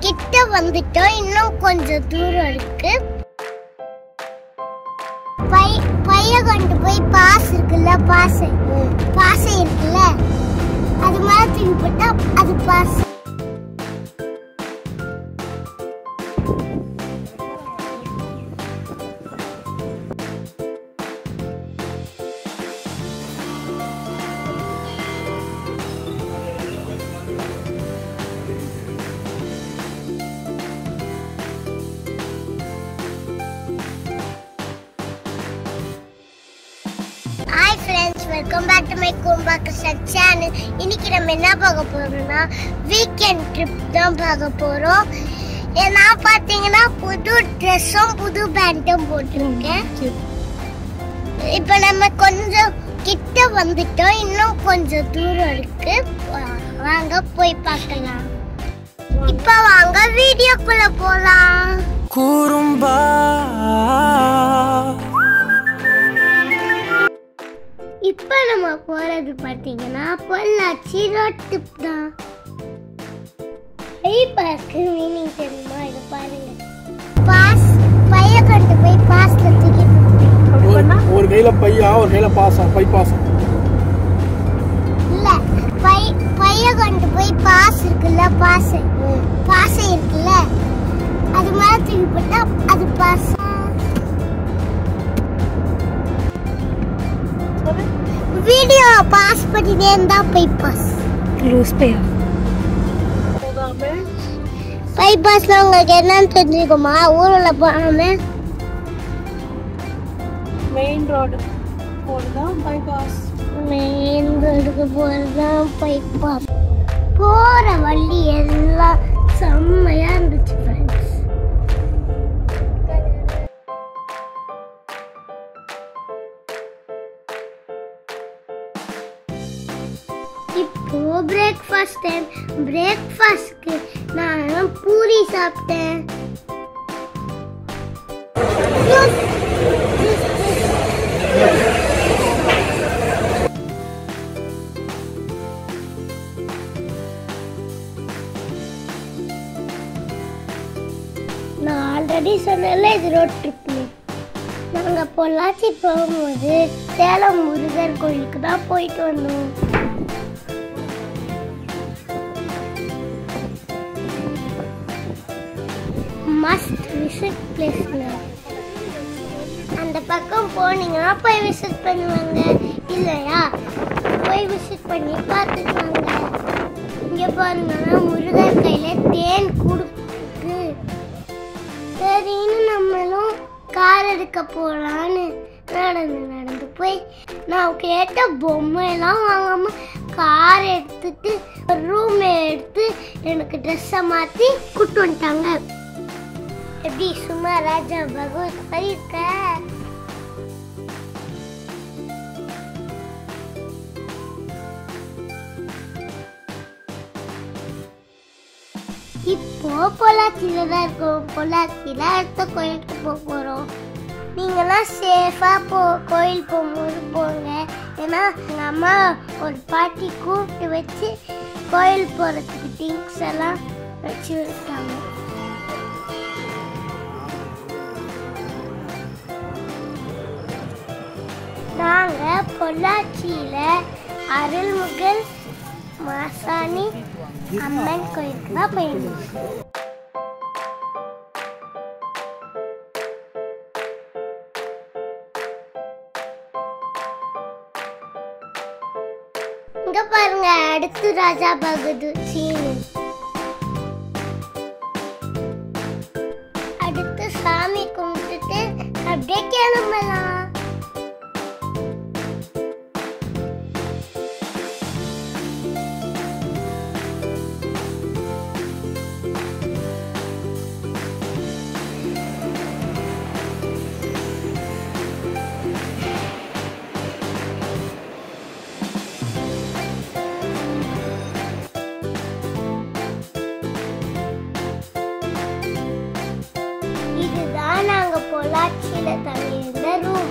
கிட்ட வந்துட்டோம் இன்னும் கொஞ்சம் தூரம் இருக்கு பை பைய கொண்டு போய் பாஸ் இருக்குல்ல பாசை பாசை இருக்குல்ல அது மேல தூக்கி போட்டா அது pass hi friends welcome back to my கோம்பாக்கு சட் சேனல் இன்னைக்கு நம்ம என்ன பார்க்க போறோம்னா வீக்கெண்ட் ட்ரிப் தான் பார்க்க போறோம் ஏ, நான் பார்த்தீங்கன்னா புது ட்ரெஸ்ஸும் புது பேண்ட்டும் போட்டிருக்கேன் இப்போ நம்ம கொஞ்சம் கிட்ட வந்துட்டோம் இன்னும் கொஞ்சம் தூரம் இருக்கு வா- வாங்க போய் பார்க்கலாம் இப்போ வாங்க வீடியோக்குள்ள போலாம் குறும்பா இப்போ நம்ம போறது பார்த்தீங்கன்னா பொள்ளாச்சி ரோட் ட்ரிப் தான் ஐ பாஸ்க்கு மீனிங் தெரியுமா இது பாருங்க பாஸ் பைய கொண்டு போய் பாஸ்ல தூக்கி ஒரு ஒரு கையில பையா ஒரு கையில பாசம் பை பாசம் இல்ல பை பைய கொண்டு போய் பாஸ் இருக்குல்ல பாசை பாசை இருக்குல்ல அது மேல தூக்கி போட்டா அது பாஸ் வீடியோ பாஸ் பண்ணிட்டே இருந்தா பை பாஸ் லூஸ் பையா பை பாஸ்ல உங்களுக்கு என்னன்னு தெரிஞ்சுக்குமா ஊர்ல போகாம மெயின் ரோடு போடுதான் பைபாஸ் மெயின் ரோடுக்கு போறதுதான் பை பாஸ் போற வழி எல்லாம் செம்மையா இருந்துச்சு ஃப்ரெண்ட்ஸ் இப்போ பிரேக்ஃபாஸ்ட் டைம் பிரேக்ஃபாஸ்ட்க்கு நான் பூரி சாப்பிட்டேன் நான் ஆல்ரெடி சொன்னேன்ல இது ரோட் ட்ரிப்னு நாங்கள் பொள்ளாச்சி போகும்போது சேலம் முருகர் கோயிலுக்கு தான் போயிட்டு வந்தோம் மஸ்ட் விசிட் பிளேஸ்ங்க அந்த பக்கம் போனீங்கன்னா போய் விசிட் பண்ணுவாங்க இல்லையா போய் விசிட் பண்ணி பார்த்துட்டு வாங்க இங்கே பாருங்கன்னா முருகர் கையில் தேன் கொடுக்கு சரின்னு நம்மளும் கார் எடுக்க போகலான்னு நடந்து நடந்து போய் நான் கேட்ட பொம்மையெல்லாம் வாங்காம கார் எடுத்துட்டு ரூம் எடுத்து எனக்கு ட்ரெஸ்ஸை மாற்றி கூட்டு வந்துட்டாங்க எப்படி சும்மா ராஜா பகவத் மாதிரி இருக்க இப்போ பொள்ளாச்சியில தான் இருக்கோம் பொள்ளாச்சியில அடுத்த கோயிலுக்கு போக போறோம் நீங்களாம் சேஃபா போ கோயில் போகும்போது போங்க ஏன்னா எங்க அம்மா ஒரு பாட்டி கூப்பிட்டு வச்சு கோயில் போறதுக்கு திங்ஸ் எல்லாம் வச்சு விட்டாங்க நாங்க பொள்ளாச்சியில அருள்முகல் மாசாணி அம்மன் கோயிலுக்கு தான் போயிருந்தோம் இங்க பாருங்க அடுத்து ராஜா பகதூர் சீனு அடுத்து சாமி கும்பிட்டுட்டு அப்படியே கிளம்பலாம் இதுதான் நாங்க பொள்ளாச்சியில தங்கியிருந்த ரூம்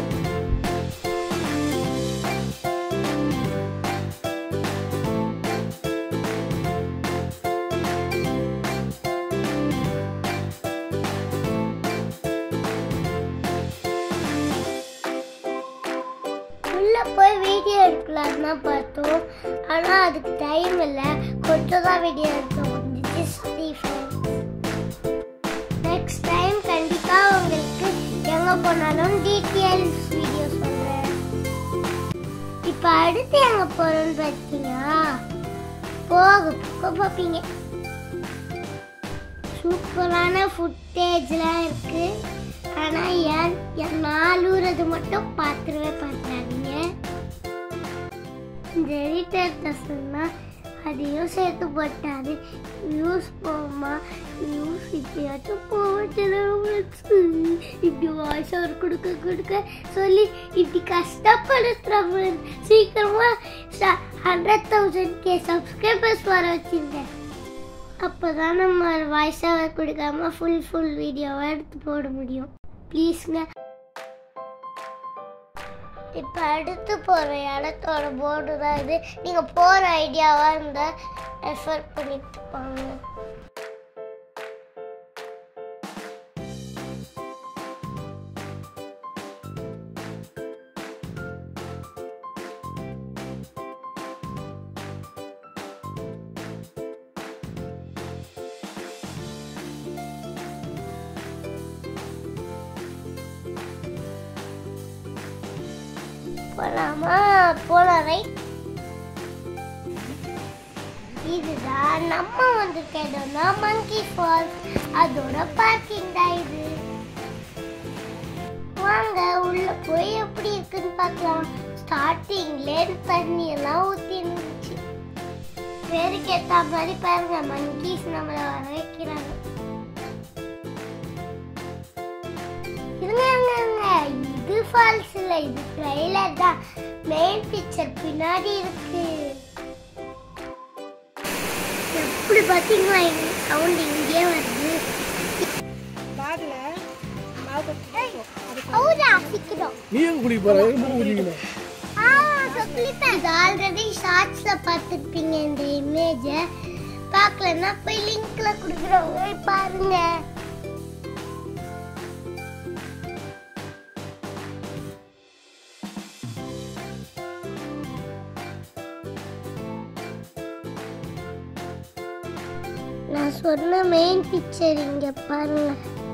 எடுக்கலாம் தான் பார்த்தோம் ஆனால் அதுக்கு டைம் இல்லை கொஞ்சம் தான் வீடியோ எடுத்தோம் நெக்ஸ்ட் டைம் கண்டிப்பாக உங்களுக்கு எங்கே போனாலும் டீட்டெயில்ஸ் வீடியோ சொல்கிறேன் இப்போ அடுத்து எங்கே போகிறோம்னு பார்த்தீங்கன்னா போக போக பார்ப்பீங்க சூப்பரான ஃபுட்டேஜ்லாம் இருக்கு ஆனால் ஏன் என் நாலூறது மட்டும் பார்த்துருவே பார்த்துறாதீங்க இந்த எடிட்டர் சொன்னால் அதையும் சேர்த்து போட்டாரு வியூஸ் போகுமா வியூஸ் இப்படியாச்சும் போச்சு இப்படி வாய்ஸ் அவர் கொடுக்க கொடுக்க சொல்லி இப்படி கஷ்டப்படுத்துற சீக்கிரமா ஹண்ட்ரட் தௌசண்ட் கே சப்ஸ்கிரைபர்ஸ் வர வச்சிருந்தேன் அப்போதான் நம்ம வாய்ஸ் ஓவர் கொடுக்காம ஃபுல் ஃபுல் வீடியோவை எடுத்து போட முடியும் ப்ளீஸ்ங்க இப்போ அடுத்து போகிற இடத்தோட போர்டு தான் இது நீங்கள் போகிற ஐடியாவாக இருந்தால் ரெஃபர் பண்ணிட்டு போங்க போலாமா போலாம் ரைட் இதுதான் நம்ம வந்திருக்க இடம்னா மங்கி ஃபால்ஸ் அதோட பார்க்கிங் தான் இது வாங்க உள்ள போய் எப்படி இருக்குன்னு பார்க்கலாம் ஸ்டார்டிங்ல தண்ணி எல்லாம் ஊத்தி இருந்துச்சு பேருக்கு ஏத்த மாதிரி பாருங்க மங்கீஸ் நம்மள வர வைக்கிறாங்க இருங்க இருங்க இருங்க இது ஃபால்ஸ் இல்ல இது ட்ரெய்லர் தான் மெயின் பிக்சர் பின்னாடி இருக்கு எப்படி பாத்தீங்களா சவுண்ட் இங்கே வருது பேக்ல ஹவுதா சிக்கிடும் நீ எங்க குடிக்க போற எங்க போய் குடிக்கணும் இது ஆல்ரெடி ஷார்ட்ஸ்ல பார்த்துருப்பீங்க இந்த இமேஜ பார்க்கலன்னா போய் லிங்க்ல கொடுக்குறவங்க போய் பாருங்க நான் சொன்ன மெயின் பிக்சர் இங்க பாருங்க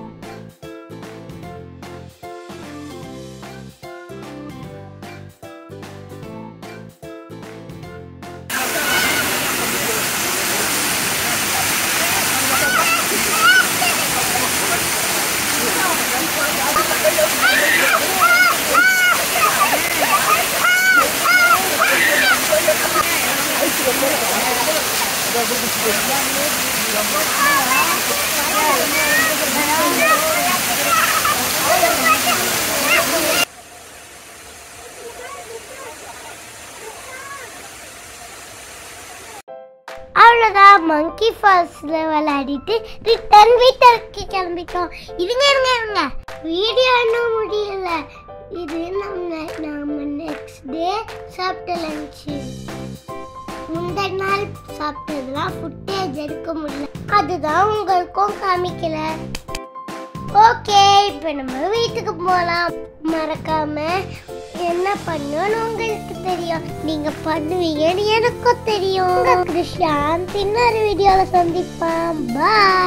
அவ்வளோதான் மங்கி ஃபால்ஸ்ல விளையாடிட்டு ரிட்டர்ன் வீட்டிற்கு கிளம்பிட்டோம் இருங்க இருங்க இருங்க வீடியோ இன்னும் முடியல இது நம்ம நாம நெக்ஸ்ட் டே சாப்பிட்ட லஞ்சு முந்தின நாள் சாப்பிட்டதுலாம் ஃபுட்டேஜ் எடுக்க முடியல அதுதான் உங்களுக்கும் காமிக்கல ஓகே இப்போ நம்ம வீட்டுக்கு போகலாம் மறக்காம என்ன பண்ணணும்னு உங்களுக்கு தெரியும் நீங்க பண்ணுவீங்கன்னு எனக்கும் தெரியும் கிருஷ்ணான் இன்னொரு வீடியோல சந்திப்பான் பாய்